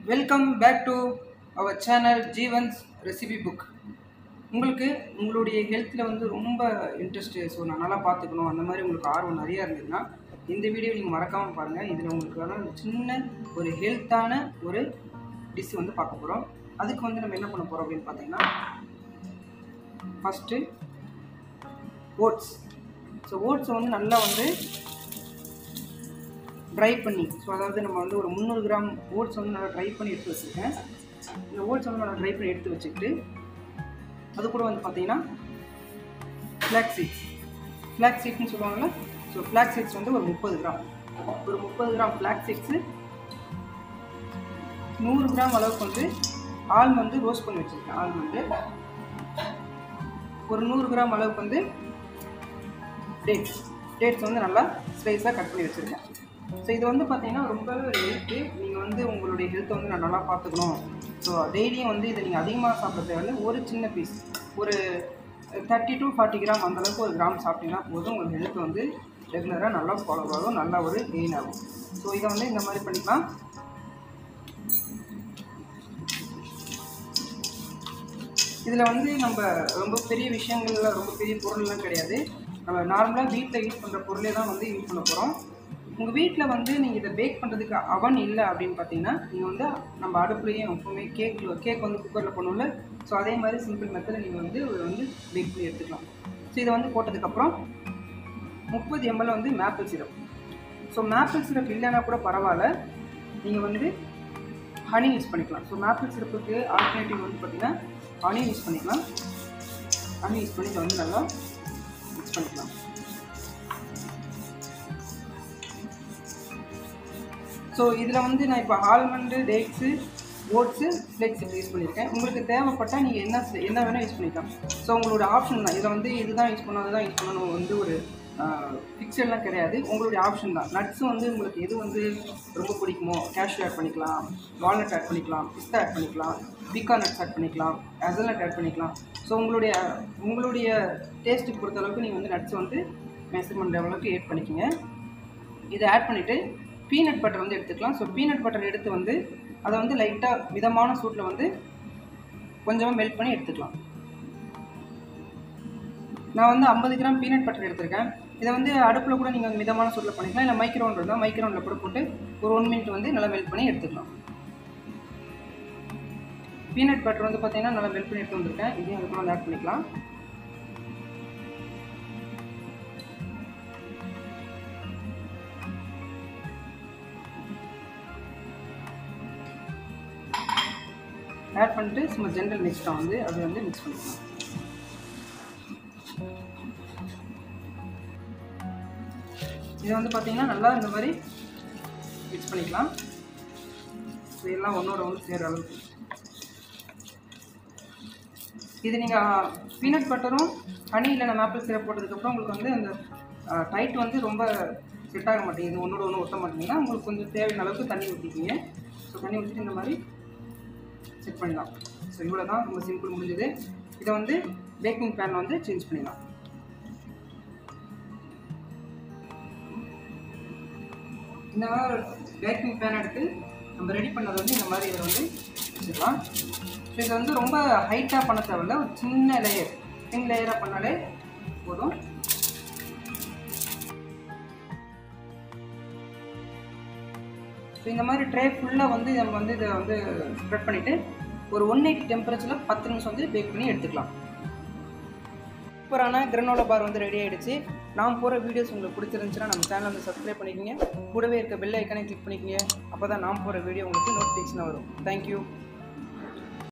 welcome back to our channel Jeevan's recipe book உங்களுக்கு உங்களுடைய ஹெல்த்தில் வந்து ரொம்ப இன்ட்ரெஸ்ட்டு ஸோ நான் நல்லா பார்த்துக்கணும் அந்த மாதிரி உங்களுக்கு ஆர்வம் நிறையா இருந்ததுன்னா இந்த வீடியோ நீங்கள் மறக்காமல் பாருங்கள் இதில் உங்களுக்கான ஒரு சின்ன ஒரு ஹெல்த்தான ஒரு டிஷ் வந்து பார்க்க போகிறோம் அதுக்கு வந்து நம்ம என்ன பண்ண போகிறோம் அப்படின்னு பார்த்தீங்கன்னா ஃபஸ்ட்டு ஓட்ஸ் ஸோ ஓட்ஸை வந்து நல்லா வந்து ட்ரை பண்ணி ஸோ அதாவது நம்ம வந்து ஒரு முந்நூறு கிராம் ஓட்ஸ் வந்து நல்லா ட்ரை பண்ணி எடுத்து வச்சுருக்கேன் இந்த ஓட்ஸ் வந்து நல்லா ட்ரை பண்ணி எடுத்து வச்சுக்கிட்டு அது கூட வந்து பார்த்தீங்கன்னா ஃப்ளாக் சீட்ஸ் ஃப்ளாக் சீட்ஸ்னு சொல்லுவாங்கல்ல ஸோ ஃப்ளாக் சீட்ஸ் வந்து ஒரு முப்பது கிராம் ஒரு முப்பது கிராம் ஃப்ளாக் சீட்ஸு நூறு கிராம் அளவுக்கு வந்து ஆல்மண்டு ரோஸ்ட் பண்ணி வச்சுருக்கேன் ஆல்மண்டு ஒரு நூறு கிராம் அளவுக்கு வந்து டேட்ஸ் டேட்ஸ் வந்து நல்லா ஸ்லைஸாக கட் பண்ணி வச்சுருக்கேன் ஸோ இது வந்து பார்த்தீங்கன்னா ரொம்பவே ஒரு ஹெல்த்து நீங்கள் வந்து உங்களுடைய ஹெல்த்தை வந்து நான் நல்லா பார்த்துக்கணும் ஸோ டெய்லியும் வந்து இதை நீங்கள் அதிகமாக சாப்பிட தேவையில்ல ஒரு சின்ன பீஸ் ஒரு தேர்ட்டி டு ஃபார்ட்டி கிராம் அந்த அளவுக்கு ஒரு கிராம் சாப்பிட்டீங்கன்னா போதும் உங்கள் ஹெல்த் வந்து ரெகுலராக நல்லா ஃபாலோ ஆகும் நல்லா ஒரு கெயின் ஆகும் ஸோ இதை வந்து இந்த மாதிரி பண்ணிக்கலாம் இதில் வந்து நம்ம ரொம்ப பெரிய விஷயங்கள்ல ரொம்ப பெரிய பொருள்லாம் கிடையாது நம்ம நார்மலாக வீட்டில் யூஸ் பண்ணுற பொருளே தான் வந்து யூஸ் பண்ண போகிறோம் உங்கள் வீட்டில் வந்து நீங்கள் இதை பேக் பண்ணுறதுக்கு அவன் இல்லை அப்படின்னு பார்த்தீங்கன்னா நீங்கள் வந்து நம்ம அடுப்புலேயே எப்பவுமே கேக் கேக் வந்து குக்கரில் பண்ணுவோம்ல ஸோ அதே மாதிரி சிம்பிள் மெத்தடில் நீங்கள் வந்து இதை வந்து பேக் பண்ணி எடுத்துக்கலாம் ஸோ இதை வந்து போட்டதுக்கப்புறம் முப்பது எம்எல் வந்து maple syrup so maple syrup இல்லைன்னா கூட பரவாயில்ல நீங்கள் வந்து ஹனி யூஸ் பண்ணிக்கலாம் ஸோ மேப்பிள் சிரப்புக்கு ஆல்டர்னேட்டிவ் வந்து பார்த்திங்கன்னா ஹனி யூஸ் பண்ணிக்கலாம் ஹனி யூஸ் பண்ணி இதை வந்து நல்லா மிக்ஸ் பண்ணிக்கலாம் ஸோ இதில் வந்து நான் இப்போ almond dates oats flax use பண்ணியிருக்கேன் உங்களுக்கு தேவைப்பட்டால் நீங்கள் என்ன செ- என்ன வேணால் யூஸ் பண்ணிக்கலாம் ஸோ உங்களோட ஆப்ஷன் தான் இதை வந்து இதுதான் யூஸ் பண்ணணும் அதுதான் யூஸ் பண்ணணும் வந்து ஒரு ஃபிக்ஸட்லாம் கிடையாது உங்களுடைய ஆப்ஷன் தான் நட்ஸ் வந்து உங்களுக்கு எது வந்து ரொம்ப பிடிக்குமோ கேஷ்யூ ஆட் பண்ணிக்கலாம் வால்நட் ஆட் பண்ணிக்கலாம் பிஸ்தா ஆட் பண்ணிக்கலாம் பீக்கா நட்ஸ் ஆட் பண்ணிக்கலாம் அசல்நட் ஆட் பண்ணிக்கலாம் ஸோ உங்களுடைய உங்களுடைய டேஸ்ட்டுக்கு பொறுத்த அளவுக்கு நீங்கள் வந்து நட்ஸ் வந்து மெஷர்மெண்ட் லெவலுக்கு ஆட் பண்ணிக்கோங்க இதை ஆட் பண்ணிவிட்டு பீனட் பட்டர் வந்து எடுத்துக்கலாம் ஸோ பீனட் பட்டர் எடுத்து வந்து அதை வந்து லைட்டாக மிதமான சூட்டில் வந்து கொஞ்சமாக மெல்ட் பண்ணி எடுத்துக்கலாம் நான் வந்து ஐம்பது கிராம் பீனட் பட்டர் எடுத்திருக்கேன் இதை வந்து அடுப்பில் கூட நீங்கள் மிதமான சூட்டில் பண்ணிக்கலாம் இல்லை மைக்ரோன் இருந்தால் மைக்ரோனில் கூட போட்டு ஒரு ஒன் மினிட் வந்து நல்லா மெல்ட் பண்ணி எடுத்துக்கலாம் பீனட் பட்டர் வந்து பார்த்தீங்கன்னா நல்லா மெல்ட் பண்ணி எடுத்து வந்திருக்கேன் இதையும் அதுக்குள்ள வந்து ஆட் பண்ணிக்கலாம் ஆட் பண்ணிட்டு சும்மா ஜென்ரல் மிக்ஸ் தான் வந்து அது வந்து மிக்ஸ் பண்ணிக்கலாம் இதை வந்து பார்த்தீங்கன்னா நல்லா இந்த மாதிரி மிக்ஸ் பண்ணிக்கலாம் ஸோ எல்லாம் ஒன்றோட ஒன்று சேர அளவுக்கு இது நீங்கள் பீனட் பட்டரும் ஹனி இல்லை நம்ம ஆப்பிள் சிரப் போட்டதுக்கப்புறம் உங்களுக்கு வந்து அந்த டைட் வந்து ரொம்ப செட் ஆக மாட்டேங்குது ஒன்றோட ஒன்று ஒட்ட மாட்டேங்குதுன்னா உங்களுக்கு கொஞ்சம் தேவையான அளவுக்கு தண்ணி ஊற்றிக்கிங்க ஸோ தண்ணி ஊற்றிட்டு இந்த மாதிரி செட் பண்ணலாம் ஸோ இவ்வளோ தான் ரொம்ப சிம்பிள் முடிஞ்சது இதை வந்து பேக்கிங் பேன் வந்து சேஞ்ச் பண்ணிடலாம் இந்த மாதிரி பேக்கிங் பேன் எடுத்து நம்ம ரெடி பண்ணதை வந்து இந்த மாதிரி இதை வந்து வச்சிடலாம் ஸோ இதை வந்து ரொம்ப ஹைட்டாக பண்ண தேவையில்ல ஒரு சின்ன லேயர் சின்ன லேயராக பண்ணாலே போதும் ஸோ இந்த மாதிரி ட்ரே ஃபுல்லாக வந்து நம்ம வந்து இதை வந்து ஸ்ப்ரெட் பண்ணிவிட்டு ஒரு ஒன் எயிட்டி டெம்பரேச்சரில் பத்து நிமிஷம் வந்து பேக் பண்ணி எடுத்துக்கலாம் சூப்பரான கிரனோலா பார் வந்து ரெடி ஆயிடுச்சு நான் போகிற வீடியோஸ் உங்களுக்கு பிடிச்சிருந்துச்சுன்னா நம்ம சேனல் வந்து சப்ஸ்கிரைப் பண்ணிக்கோங்க கூடவே இருக்க பெல் ஐக்கானே கிளிக் பண்ணிக்கோங்க அப்போ தான் நான் போகிற வீடியோ உங்களுக்கு நோட்டிஃபிகேஷன் வரும் தேங்க்யூ